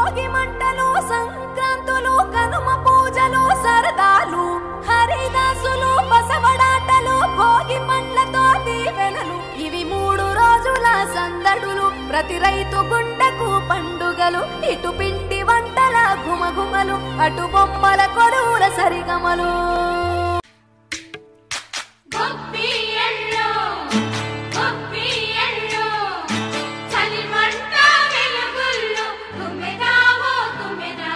భోగి మంటలు సంక్రాంతులు కనుమ పూజలు సరదాలు హరిదాసులు బసవడాటలు భోగి పండ్లతో దీవెనలు ఇవి మూడు రోజుల సందడులు ప్రతి రైతు గుండెకు పండుగలు ఇటు పిండి వంటల గుమగుమలు అటు బొమ్మల కొలువుల సరిగమలు గొప్పియల్లో గొప్పియల్లో చలిమంట వెలుగుల్లో తుమ్మెదావో తుమ్మెదా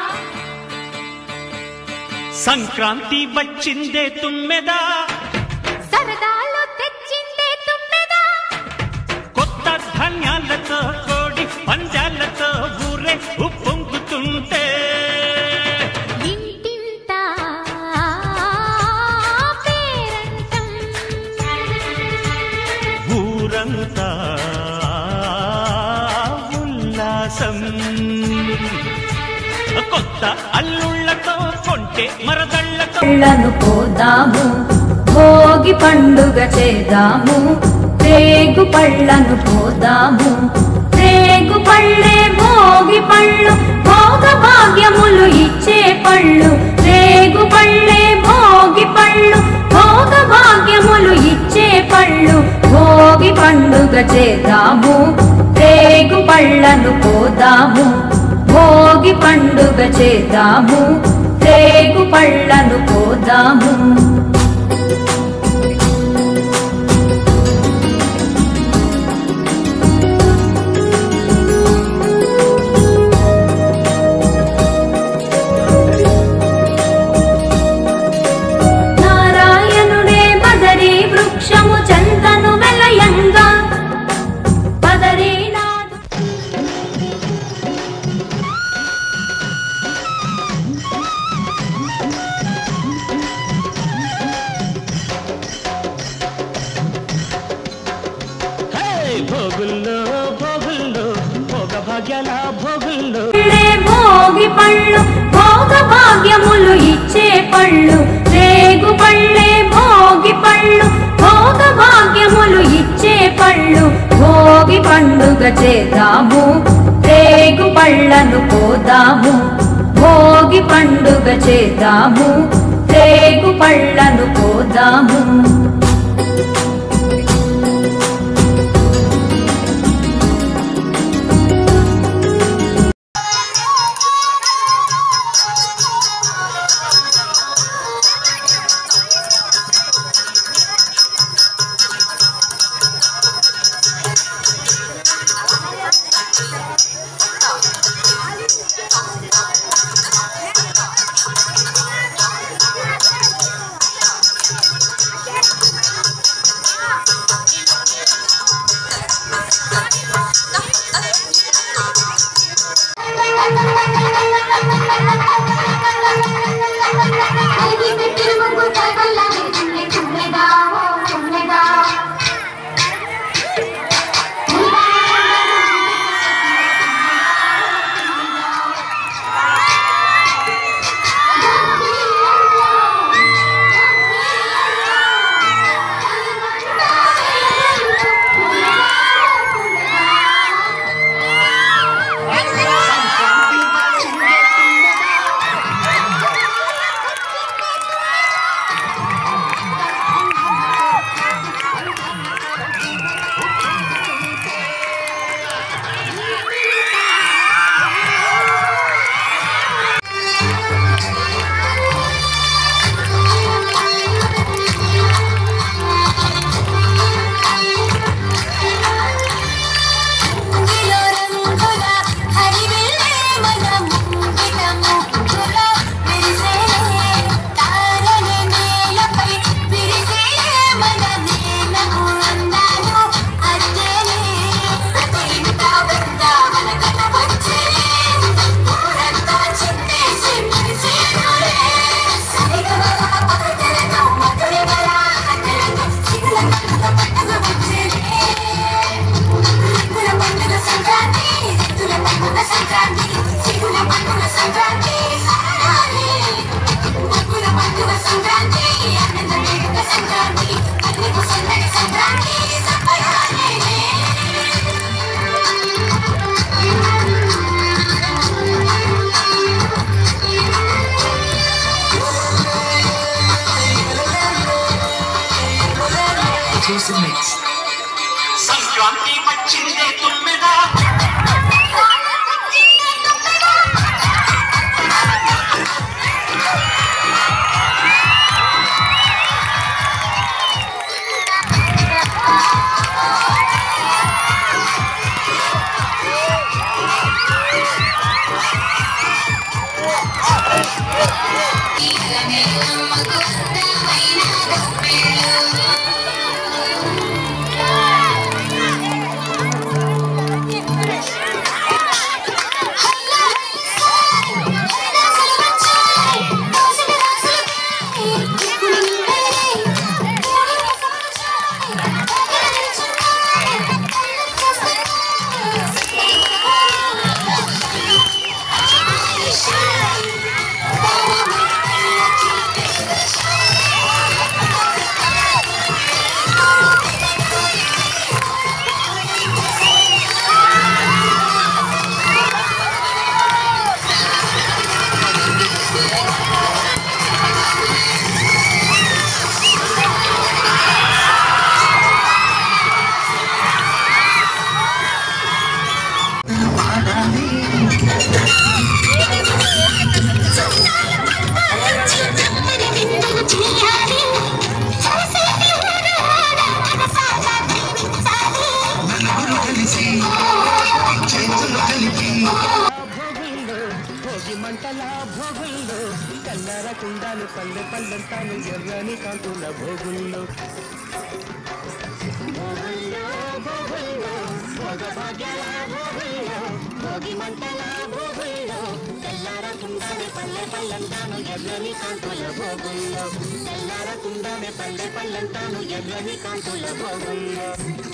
సంక్రాంతి వచ్చిందే తుమ్మెదా సరదాలు తెచ్చిందే తుమ్మెదా కొత్త ధాన్యాలతో కోడి పంజాలతో ఊరే ఉప్పొంగుతుంటే ఇంటింట పేరంటం ఊరంతా ఉల్లాసం కొత్త అల్లుళ్ళతో కొంటే మరదళ్ళతో పళ్ళను పోదాము భోగి పండుగ చేద్దాము రేగు పళ్ళను పోదాము రేగు పళ్ళే భోగి పళ్ళు భోగ భాగ్యములు ఇచ్చే పళ్ళు రేగు పళ్ళే భోగి పళ్ళు భోగ భాగ్యములు ఇచ్చే పళ్ళు భోగి పండుగ చేద్దాము రేగు పళ్ళను పోదాము భోగి పండుగ చేద్దాము రేగు పళ్ళను పోదాము నారాయణుడే బదరీ వృక్షము చందను వెలయంగా బదరీనాథు హే, భోగుల్లో భోగుల్లో భోగ భాగ్యాల భోగుల్లో పళ్ళే భోగి పళ్ళు భోగ భాగ్యములు ఇచ్చే పళ్ళు రేగు పళ్ళే భోగి పళ్ళు భోగ భాగ్యములు ఇచ్చే పళ్ళు భోగి పండుగ చేద్దాము రేగు పళ్ళను పోదాము భోగి పండుగ చేద్దాము రేగు పళ్ళను పోదాము భోగుల్లో భోగి మంటల భోగుల్లో కల్లర కుండాలు పల్లె పల్లెంతాను ఎర్రని కాంతుల భోగుల్లో భోగుల్లో, భోగుల్లో, భోగ భాగ్యాల భోగుల్లో, భోగి మంటల భోగుల్లో తెల్లార కుండానే పల్లె పల్లెంతాను ఎర్రని కాంతుల భోగుల్లో తెల్లార కుండానే పల్లె పల్లెంతాను ఎర్రని కాంతుల భోగుల్లో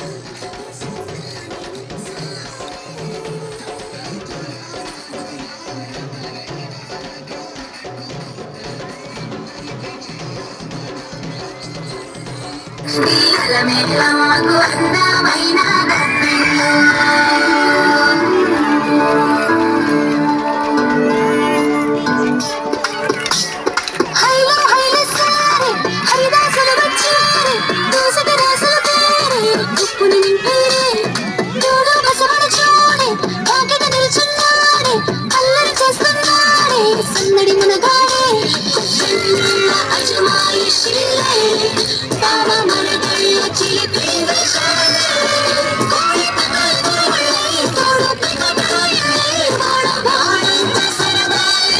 హైలో హైలో సారే హరిదాసులు వచ్చారే దోసక రాసులు పేరే గుప్పుని నింపేరే దూడు బసవడ చూడే కాకిట నిల్చున్నాడే అల్లరి చేస్తున్నాడే సన్నడి మునగాడే అజమాయిషిలే బావ మనగళ్ళు చిలిపి వేషాలే కోడి పగలు తోడు పికటాయే వాడ వాడంత సరదాలే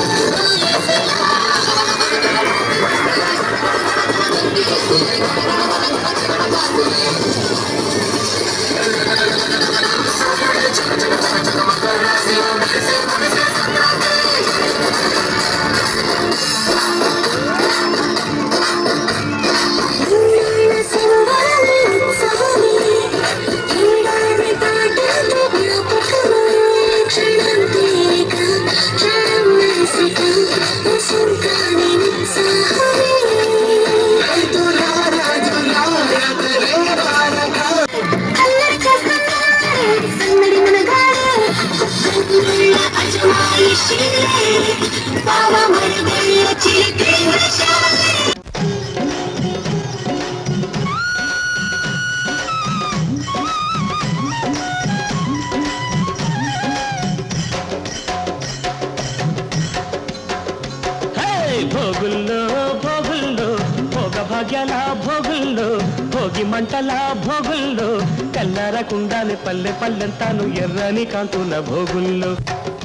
బాబా మరుగయ్య చిలిపి వేషాలే హే! భోగుల్లో భోగుల్లో భోగ భాగ్యాల భోగుల్లో భోగి మంటల భోగుల్లో కల్లర కుండాలి పల్లె పల్లెంతాను ఎర్రని కాంతుల భోగుల్లో